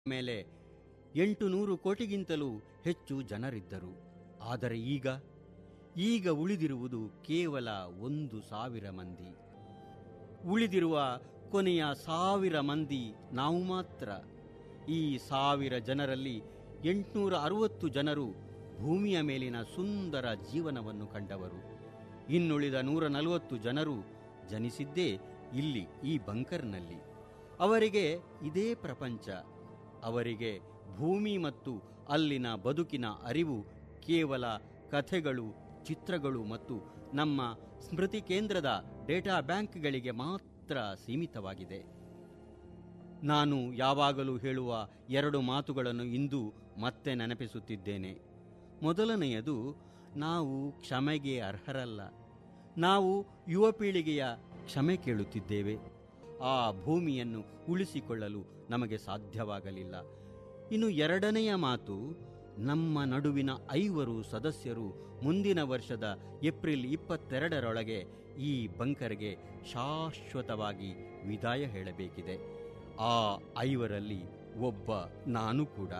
ಮೇಲೆ ಎಂಟು ನೂರು ಕೋಟಿಗಿಂತಲೂ ಹೆಚ್ಚು ಜನರಿದ್ದರು ಆದರೆ ಈಗ ಈಗ ಉಳಿದಿರುವುದು ಕೇವಲ ಒಂದು ಸಾವಿರ ಮಂದಿ ಉಳಿದಿರುವ ಕೊನೆಯ ಸಾವಿರ ಮಂದಿ ನಾವು ಮಾತ್ರ ಈ ಸಾವಿರ ಜನರಲ್ಲಿ ಎಂಟುನೂರ ಅರವತ್ತು ಜನರು ಭೂಮಿಯ ಮೇಲಿನ ಸುಂದರ ಜೀವನವನ್ನು ಕಂಡವರು ಇನ್ನುಳಿದ ನೂರ ನಲವತ್ತು ಜನರು ಜನಿಸಿದ್ದೇ ಇಲ್ಲಿ ಈ ಬಂಕರ್ನಲ್ಲಿ ಅವರಿಗೆ ಇದೇ ಪ್ರಪಂಚ ಅವರಿಗೆ ಭೂಮಿ ಮತ್ತು ಅಲ್ಲಿನ ಬದುಕಿನ ಅರಿವು ಕೇವಲ ಕಥೆಗಳು ಚಿತ್ರಗಳು ಮತ್ತು ನಮ್ಮ ಸ್ಮೃತಿ ಕೇಂದ್ರದ ಡೇಟಾ ಬ್ಯಾಂಕ್ಗಳಿಗೆ ಮಾತ್ರ ಸೀಮಿತವಾಗಿದೆ ನಾನು ಯಾವಾಗಲೂ ಹೇಳುವ ಎರಡು ಮಾತುಗಳನ್ನು ಇಂದು ಮತ್ತೆ ನೆನಪಿಸುತ್ತಿದ್ದೇನೆ ಮೊದಲನೆಯದು ನಾವು ಕ್ಷಮೆಗೆ ಅರ್ಹರಲ್ಲ ನಾವು ಯುವ ಪೀಳಿಗೆಯ ಕ್ಷಮೆ ಕೇಳುತ್ತಿದ್ದೇವೆ ಆ ಭೂಮಿಯನ್ನು ಉಳಿಸಿಕೊಳ್ಳಲು ನಮಗೆ ಸಾಧ್ಯವಾಗಲಿಲ್ಲ ಇನ್ನು ಎರಡನೆಯ ಮಾತು ನಮ್ಮ ನಡುವಿನ ಐವರು ಸದಸ್ಯರು ಮುಂದಿನ ವರ್ಷದ ಏಪ್ರಿಲ್ ಇಪ್ಪತ್ತೆರಡರೊಳಗೆ ಈ ಬಂಕರ್ಗೆ ಶಾಶ್ವತವಾಗಿ ವಿದಾಯ ಹೇಳಬೇಕಿದೆ ಆ ಐವರಲ್ಲಿ ಒಬ್ಬ ನಾನು ಕೂಡ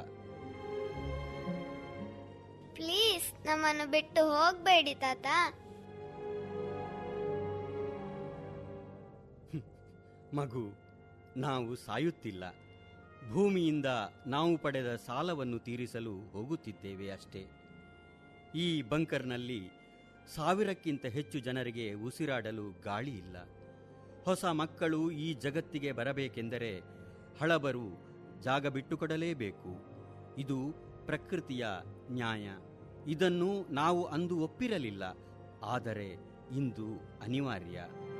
ಪ್ಲೀಸ್ ನಮ್ಮನ್ನು ಬಿಟ್ಟು ಹೋಗ್ಬೇಡಿ ತಾತ ಮಗು ನಾವು ಸಾಯುತ್ತಿಲ್ಲ ಭೂಮಿಯಿಂದ ನಾವು ಪಡೆದ ಸಾಲವನ್ನು ತೀರಿಸಲು ಹೋಗುತ್ತಿದ್ದೇವೆ ಅಷ್ಟೇ ಈ ಬಂಕರ್ನಲ್ಲಿ ಸಾವಿರಕ್ಕಿಂತ ಹೆಚ್ಚು ಜನರಿಗೆ ಉಸಿರಾಡಲು ಗಾಳಿ ಇಲ್ಲ ಹೊಸ ಮಕ್ಕಳು ಈ ಜಗತ್ತಿಗೆ ಬರಬೇಕೆಂದರೆ ಹಳಬರು ಜಾಗ ಬಿಟ್ಟುಕೊಡಲೇಬೇಕು ಇದು ಪ್ರಕೃತಿಯ ನ್ಯಾಯ ಇದನ್ನು ನಾವು ಅಂದು ಒಪ್ಪಿರಲಿಲ್ಲ ಆದರೆ ಇಂದು ಅನಿವಾರ್ಯ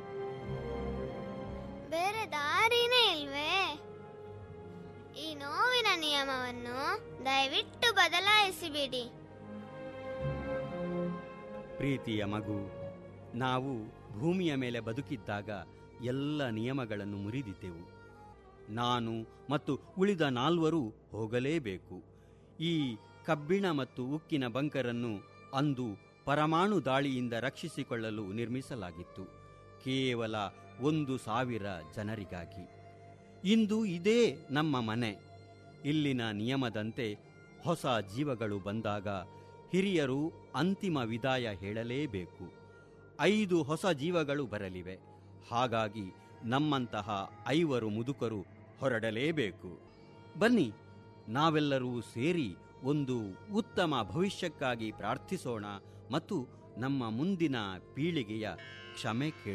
ಬೇರೆ ದಾರಿನೇ ಇಲ್ವೇ ಈ ನೋವಿನ ನಿಯಮವನ್ನು ದಯವಿಟ್ಟು ಬದಲಾಯಿಸಿಬಿಡಿ ಪ್ರೀತಿಯ ಮಗು ನಾವು ಭೂಮಿಯ ಮೇಲೆ ಬದುಕಿದ್ದಾಗ ಎಲ್ಲ ನಿಯಮಗಳನ್ನು ಮುರಿದಿದ್ದೆವು ನಾನು ಮತ್ತು ಉಳಿದ ನಾಲ್ವರು ಹೋಗಲೇಬೇಕು ಈ ಕಬ್ಬಿಣ ಮತ್ತು ಉಕ್ಕಿನ ಬಂಕರನ್ನು ಅಂದು ಪರಮಾಣು ದಾಳಿಯಿಂದ ರಕ್ಷಿಸಿಕೊಳ್ಳಲು ನಿರ್ಮಿಸಲಾಗಿತ್ತು ಕೇವಲ ಒಂದು ಸಾವಿರ ಜನರಿಗಾಗಿ ಇಂದು ಇದೇ ನಮ್ಮ ಮನೆ ಇಲ್ಲಿನ ನಿಯಮದಂತೆ ಹೊಸ ಜೀವಗಳು ಬಂದಾಗ ಹಿರಿಯರು ಅಂತಿಮ ವಿದಾಯ ಹೇಳಲೇಬೇಕು ಐದು ಹೊಸ ಜೀವಗಳು ಬರಲಿವೆ ಹಾಗಾಗಿ ನಮ್ಮಂತಹ ಐವರು ಮುದುಕರು ಹೊರಡಲೇಬೇಕು ಬನ್ನಿ ನಾವೆಲ್ಲರೂ ಸೇರಿ ಒಂದು ಉತ್ತಮ ಭವಿಷ್ಯಕ್ಕಾಗಿ ಪ್ರಾರ್ಥಿಸೋಣ ಮತ್ತು ನಮ್ಮ ಮುಂದಿನ ಪೀಳಿಗೆಯ ಕ್ಷಮೆ ಕೇಳೋಣ